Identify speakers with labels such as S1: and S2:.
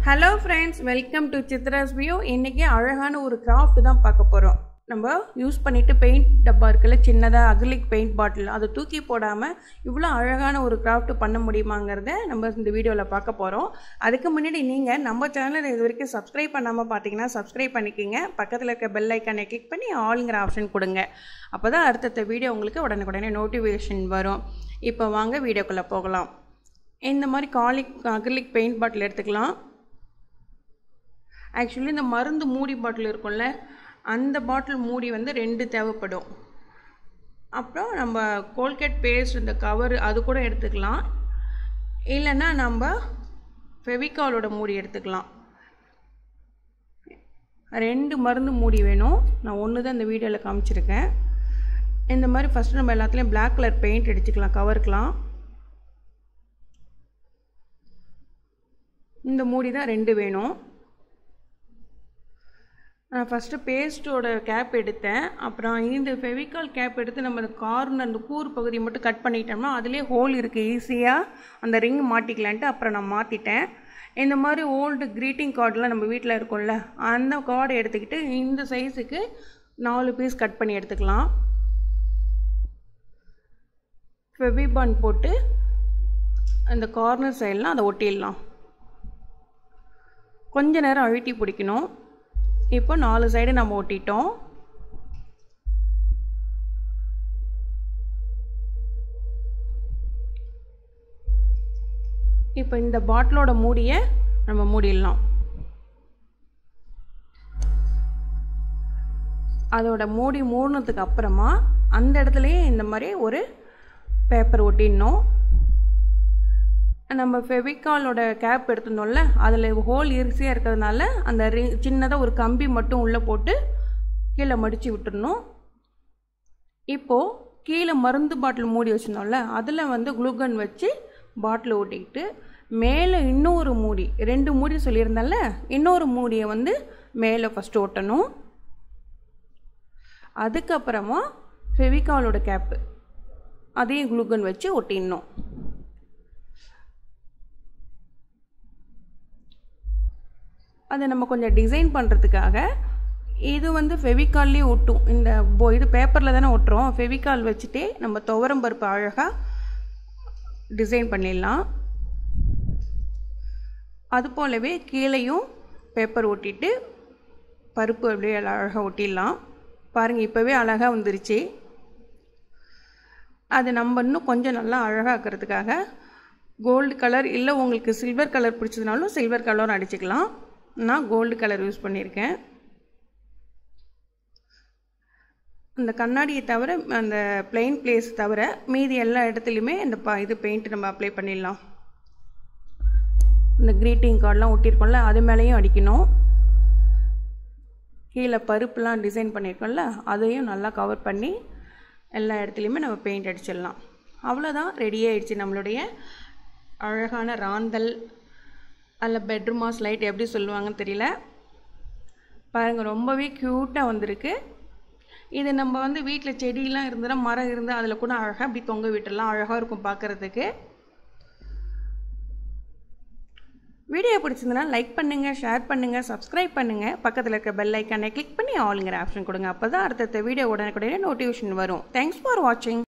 S1: hello friends welcome to Chitra's view இன்றைக்கி அழகான ஒரு கிராஃப்ட் தான் பார்க்க போகிறோம் நம்ம யூஸ் பண்ணிவிட்டு பெயிண்ட் டப்பா இருக்குல்ல சின்னதாக அக்ரிலிக் பெயிண்ட் பாட்டில் அதை தூக்கி போடாமல் இவ்வளோ அழகான ஒரு கிராஃப்ட் பண்ண முடியுமாங்கிறத நம்ம இந்த வீடியோவில் பார்க்க போகிறோம் அதுக்கு முன்னாடி நீங்கள் நம்ம சேனலை இது வரைக்கும் சப்ஸ்கிரைப் பண்ணாமல் பார்த்தீங்கன்னா சப்ஸ்கிரைப் பண்ணிக்கோங்க பக்கத்தில் இருக்க பெல் ஐக்கானை கிளிக் பண்ணி ஆளுங்கிற ஆப்ஷன் கொடுங்க அப்போ தான் அடுத்தடுத்த வீடியோ உங்களுக்கு உடனுக்குடனே நோட்டிஃபிகேஷன் வரும் இப்போ வாங்க வீடியோக்குள்ளே போகலாம் இந்த மாதிரி காலிக் அக்ரிலிக் பெயிண்ட் பாட்டில் எடுத்துக்கலாம் ஆக்சுவலி இந்த மருந்து மூடி பாட்டில் இருக்கும்ல அந்த பாட்டில் மூடி வந்து ரெண்டு தேவைப்படும் அப்புறம் நம்ம கோல்கேட் பேஸ்ட் இந்த கவர் அது கூட எடுத்துக்கலாம் இல்லைன்னா நம்ம ஃபெவிகாலோட மூடி எடுத்துக்கலாம் ரெண்டு மருந்து மூடி வேணும் நான் ஒன்று தான் இந்த வீடியோவில் காமிச்சிருக்கேன் இந்த மாதிரி ஃபஸ்ட்டு நம்ம எல்லாத்துலேயும் பிளாக் கலர் பெயிண்ட் அடிச்சுக்கலாம் கவருக்கெலாம் இந்த மூடி தான் ரெண்டு வேணும் நான் ஃபஸ்ட்டு பேஸ்ட்டோட கேப் எடுத்தேன் அப்புறம் இந்த ஃபெவிகால் கேப் எடுத்து நம்ம அந்த கார்னர் அந்த கூர் பகுதியை மட்டும் கட் பண்ணிட்டோம்னா அதிலே ஹோல் இருக்குது ஈஸியாக அந்த ரிங் மாட்டிக்கலான்ட்டு அப்புறம் நான் மாற்றிட்டேன் இந்த மாதிரி ஓல்டு க்ரீட்டிங் கார்டெலாம் நம்ம வீட்டில் இருக்கும்ல அந்த கார்டை எடுத்துக்கிட்டு இந்த சைஸுக்கு நாலு பீஸ் கட் பண்ணி எடுத்துக்கலாம் ஃபெவிபான் போட்டு அந்த கார்னர் சைட்லாம் அதை ஒட்டிடலாம் கொஞ்ச நேரம் அழுத்தி பிடிக்கணும் இப்போ நாலு சைடு நம்ம ஒட்டிட்டோம் இப்போ இந்த பாட்டிலோட மூடியை நம்ம மூடிடலாம் அதோட மூடி மூடினதுக்கு அப்புறமா அந்த இடத்துலையே இந்த மாதிரி ஒரு பேப்பர் ஒட்டிடணும் நம்ம ஃபெவிகாலோட கேப் எடுத்துருந்தோம்ல அதில் ஹோல் ஈஸியாக இருக்கிறதுனால அந்த ரி சின்னதாக ஒரு கம்பி மட்டும் உள்ளே போட்டு கீழே மடித்து விட்டுறணும் இப்போது கீழே மருந்து பாட்டில் மூடி வச்சுருந்தோம்ல அதில் வந்து குளுகன் வச்சு பாட்டில் ஓட்டிக்கிட்டு மேலே இன்னொரு மூடி ரெண்டு மூடி சொல்லியிருந்தால இன்னொரு மூடியை வந்து மேலே ஃபஸ்ட்டு ஓட்டணும் அதுக்கப்புறமா ஃபெவிகாலோட கேப்பு அதையும் குளுகன் வச்சு ஒட்டிடணும் அதை நம்ம கொஞ்சம் டிசைன் பண்ணுறதுக்காக இது வந்து ஃபெவிகால்லே ஒட்டும் இந்த போ இது பேப்பரில் தானே ஒட்டுறோம் ஃபெவிகால் வச்சுட்டே நம்ம துவரம் பருப்பு அழகாக டிசைன் பண்ணிடலாம் அது போலவே கீழேயும் பேப்பர் ஒட்டிட்டு பருப்பு அப்படியே அழகாக ஒட்டிடலாம் பாருங்கள் இப்போவே அழகாக வந்துருச்சு அது நம்ம இன்னும் கொஞ்சம் நல்லா அழகாக்கிறதுக்காக கோல்டு கலர் இல்லை உங்களுக்கு சில்வர் கலர் பிடிச்சதுனாலும் சில்வர் கலரும் அடிச்சுக்கலாம் நான் கோல்டு கலர் யூஸ் பண்ணியிருக்கேன் அந்த கண்ணாடியை தவிர அந்த பிளெயின் பிளேஸ் தவிர மீதி எல்லா இடத்துலையுமே இந்த ப இது பெயிண்ட் நம்ம அப்ளை பண்ணிடலாம் இந்த க்ரீட்டிங் கார்டெலாம் ஒட்டியிருக்கோம்ல அது மேலேயும் அடிக்கணும் கீழே பருப்புலாம் டிசைன் பண்ணியிருக்கோம்ல அதையும் நல்லா கவர் பண்ணி எல்லா இடத்துலையுமே நம்ம பெயிண்ட் அடிச்சிடலாம் அவ்வளோதான் ரெடி ஆகிடுச்சு நம்மளுடைய அழகான ராந்தல் அதில் பெட்ரூமாஸ் லைட் எப்படி சொல்லுவாங்கன்னு தெரியல பாருங்கள் ரொம்பவே க்யூட்டாக வந்திருக்கு இது நம்ம வந்து வீட்டில் செடியெலாம் இருந்ததுன்னா மரம் இருந்தால் அதில் கூட அழகாக அப்படி தொங்க விட்டுடலாம் அழகாக இருக்கும் பார்க்குறதுக்கு வீடியோ பிடிச்சிருந்தனா லைக் பண்ணுங்கள் ஷேர் பண்ணுங்கள் சப்ஸ்கிரைப் பண்ணுங்கள் பக்கத்தில் இருக்க பெல் ஐக்கானை கிளிக் பண்ணி ஆளுங்கிற ஆப்ஷன் கொடுங்க அப்போ தான் அடுத்தடுத்த வீடியோ உடனே நோட்டிஃபிகேஷன் வரும் தேங்க்ஸ் ஃபார் வாட்சிங்